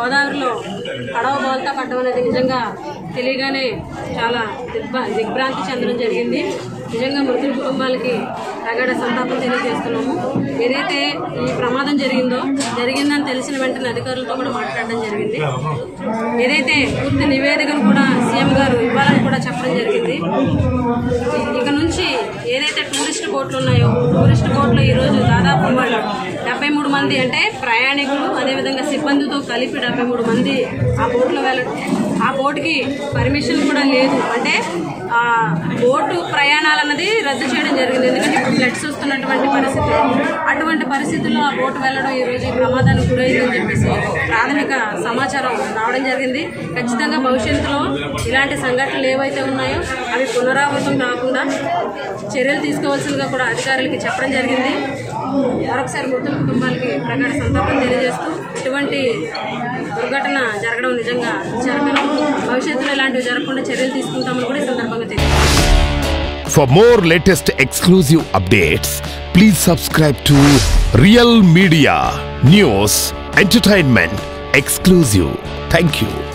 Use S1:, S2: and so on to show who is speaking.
S1: గోదావరిలో పడవ బోల్తా పడ్డం అనేది నిజంగా తెలియగానే చాలా దిగ్భ దిగ్భ్రాంతి చెందడం జరిగింది నిజంగా మృతుల కుటుంబాలకి ప్రగాఢ సంతాపం తెలియజేస్తున్నాము ఏదైతే ఈ ప్రమాదం జరిగిందో జరిగిందని తెలిసిన వెంటనే అధికారులతో కూడా మాట్లాడడం జరిగింది ఏదైతే పూర్తి నివేదికను కూడా సీఎం గారు ఇవ్వాలని కూడా చెప్పడం జరిగింది ఇక నుంచి ఏదైతే టూరిస్ట్ బోట్లు ఉన్నాయో టూరిస్ట్ బోట్లు ఈ రోజు దాదాపు వాళ్ళు డెబ్బై మూడు మంది అంటే ప్రయాణికులు అదేవిధంగా సిబ్బందితో కలిపి డెబ్బై మూడు మంది ఆ బోట్లో వెళ్ళడం ఆ బోటుకి పర్మిషన్ కూడా లేదు అంటే ఆ బోటు ప్రయాణాలు అన్నది రద్దు చేయడం జరిగింది ఎందుకంటే ఇప్పుడు ఫ్లడ్స్ వస్తున్నటువంటి పరిస్థితులు అటువంటి పరిస్థితుల్లో ఆ బోటు వెళ్ళడం ఈ రోజు ఈ ప్రమాదానికి గురైందని చెప్పేసి ప్రాథమిక సమాచారం రావడం జరిగింది ఖచ్చితంగా భవిష్యత్తులో ఇలాంటి సంఘటనలు ఏవైతే ఉన్నాయో అవి పునరావృతం కాకుండా చర్యలు తీసుకోవాల్సిందిగా కూడా అధికారులకి చెప్పడం జరిగింది మరొకసారి మృతుల కుటుంబాలకి ప్రగాఢ సంతాపం తెలియజేస్తూ ఇటువంటి దుర్ఘటన జరగడం నిజంగా జరగడం భవిష్యత్తులో ఇలాంటివి జరగకుండా చర్యలు తీసుకుంటామని కూడా ఈ సందర్భంగా తెలియజేస్తాం
S2: For more latest exclusive updates, please subscribe to Real Media News Entertainment Exclusive. Thank you.